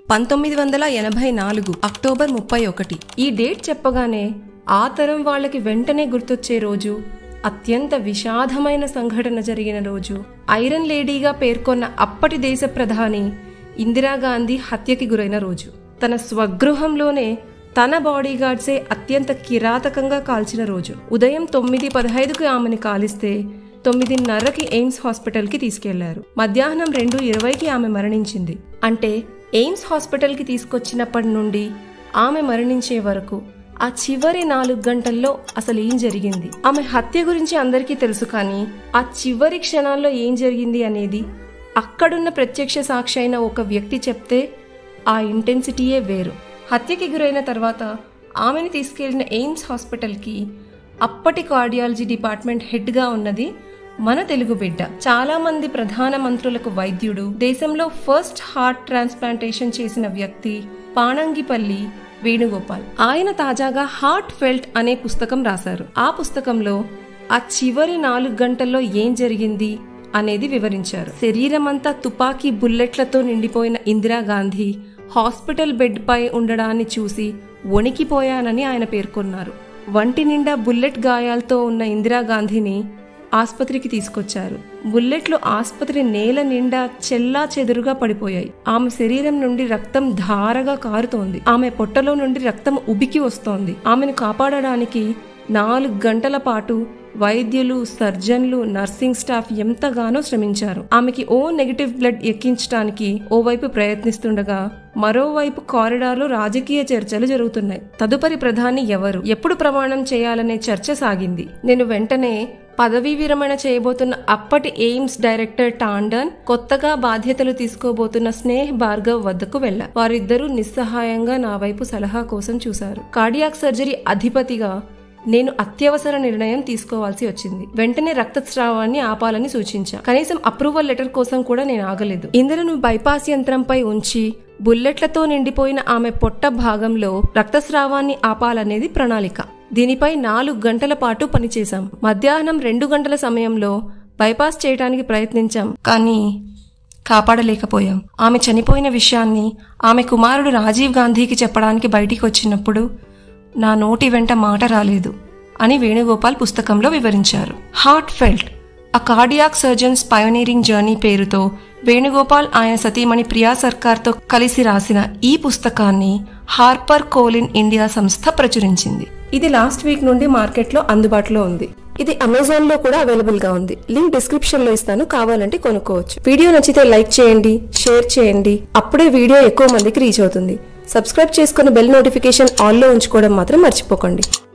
పంతొమ్మిది వందల ఎనభై నాలుగు అక్టోబర్ ముప్పై ఒకటి ఈ డేట్ చెప్పగానే ఆ తరం వాళ్ళకి వెంటనే గుర్తొచ్చే రోజు అత్యంత విషాదమైన సంఘటన జరిగిన రోజు ఐరన్ లేడీగా పేర్కొన్న అప్పటి దేశ ప్రధాని ఇందిరాగాంధీ హత్యకి గురైన రోజు తన స్వగృహంలోనే తన బాడీగార్డ్సే అత్యంత కిరాతకంగా కాల్చిన రోజు ఉదయం తొమ్మిది పదహైదుకి ఆమెను కాలిస్తే తొమ్మిదిన్నరకి ఎయిమ్స్ హాస్పిటల్కి తీసుకెళ్లారు మధ్యాహ్నం రెండు ఇరవైకి ఆమె మరణించింది అంటే ఎయిమ్స్ హాస్పిటల్కి తీసుకొచ్చినప్పటి నుండి ఆమె మరణించే వరకు ఆ చివరి నాలుగు గంటల్లో అసలు ఏం జరిగింది ఆమె హత్య గురించి అందరికీ తెలుసు కానీ ఆ చివరి క్షణాల్లో ఏం జరిగింది అనేది అక్కడున్న ప్రత్యక్ష సాక్షి అయిన ఒక వ్యక్తి చెప్తే ఆ ఇంటెన్సిటీయే వేరు హత్యకి గురైన తర్వాత ఆమెను తీసుకెళ్లిన ఎయిమ్స్ హాస్పిటల్కి అప్పటి కార్డియాలజీ డిపార్ట్మెంట్ హెడ్గా ఉన్నది మన తెలుగు బిడ్డ చాలా మంది ప్రధాన మంత్రులకు వైద్యుడు దేశంలో ఫస్ట్ హార్ట్ ట్రాన్స్ప్లాంటేషన్ చేసిన వ్యక్తి పాణంగిపల్లి వేణుగోపాల్ ఆయన తాజాగా హార్ట్ ఫెల్ట్ అనే పుస్తకం రాశారు ఆ పుస్తకంలో ఆ చివరి నాలుగు గంటల్లో ఏం జరిగింది అనేది వివరించారు శరీరమంతా తుపాకీ బుల్లెట్లతో నిండిపోయిన ఇందిరాగాంధీ హాస్పిటల్ బెడ్ పై ఉండడాన్ని చూసి వణికిపోయానని ఆయన పేర్కొన్నారు వంటి నిండా బుల్లెట్ గాయాలతో ఉన్న ఇందిరాగాంధీని ఆసుపత్రికి తీసుకొచ్చారు బుల్లెట్లు ఆసుపత్రి నేల నిండా చెల్లా చెదురుగా పడిపోయాయి ఆమె శరీరం నుండి రక్తం ధారగా కారుతోంది ఆమె పొట్టలో నుండి రక్తం ఉబికి వస్తోంది ఆమెను కాపాడడానికి నాలుగు గంటల పాటు వైద్యులు సర్జన్లు నర్సింగ్ స్టాఫ్ ఎంతగానో శ్రమించారు ఆమెకి ఓ నెగటివ్ బ్లడ్ ఎక్కించడానికి ఓవైపు ప్రయత్నిస్తుండగా మరోవైపు కారిడార్లో రాజకీయ చర్చలు జరుగుతున్నాయి తదుపరి ప్రధాని ఎవరు ఎప్పుడు ప్రమాణం చేయాలనే చర్చ సాగింది నేను వెంటనే పదవీ విరమణ చేయబోతున్న అప్పటి ఎయిమ్స్ డైరెక్టర్ టాండన్ కొత్తగా బాధ్యతలు తీసుకోబోతున్న స్నేహ్ భార్గవ్ వద్దకు వెళ్లా వారిద్దరూ నిస్సహాయంగా నా వైపు సలహా కోసం చూశారు కార్డియాక్ సర్జరీ అధిపతిగా నేను అత్యవసర నిర్ణయం తీసుకోవాల్సి వచ్చింది వెంటనే రక్తస్రావాన్ని ఆపాలని సూచించా కనీసం అప్రూవల్ లెటర్ కోసం కూడా నేను ఆగలేదు ఇందులను బైపాస్ యంత్రంపై ఉంచి బుల్లెట్లతో నిండిపోయిన ఆమె పొట్ట భాగంలో రక్తస్రావాన్ని ఆపాలనేది ప్రణాళిక దీనిపై నాలుగు గంటల పాటు పనిచేశాం మధ్యాహ్నం రెండు గంటల సమయంలో బైపాస్ చేయడానికి ప్రయత్నించాం కానీ కాపాడలేకపోయాం ఆమె చనిపోయిన విషయాన్ని ఆమె కుమారుడు రాజీవ్ గాంధీకి చెప్పడానికి బయటికి వచ్చినప్పుడు నా నోటి వెంట మాట రాలేదు అని వేణుగోపాల్ పుస్తకంలో వివరించారు heartfelt a cardiac surgeon's pioneering journey పేరుతో వేణుగోపాల్ ఆయన సతీమణి ప్రియా సర్కార్తో కలిసి రాసిన ఈ పుస్తకాన్ని హార్పర్ కోలిన్ ఇండియా సంస్థ ప్రచురించింది ఇది లాస్ట్ వీక్ నుండి మార్కెట్లో అందుబాటులో ఉంది ఇది అమెజాన్ లో కూడా అవైలబుల్ గా ఉంది లింక్ డిస్క్రిప్షన్ లో ఇస్తాను కావాలంటే కొనుక్కోవచ్చు వీడియో నచ్చితే లైక్ చేయండి షేర్ చేయండి అప్పుడే వీడియో ఎక్కువ మందికి రీచ్ అవుతుంది సబ్స్క్రైబ్ చేసుకుని బెల్ నోటిఫికేషన్ ఆన్ లో ఉంచుకోవడం మాత్రం మర్చిపోకండి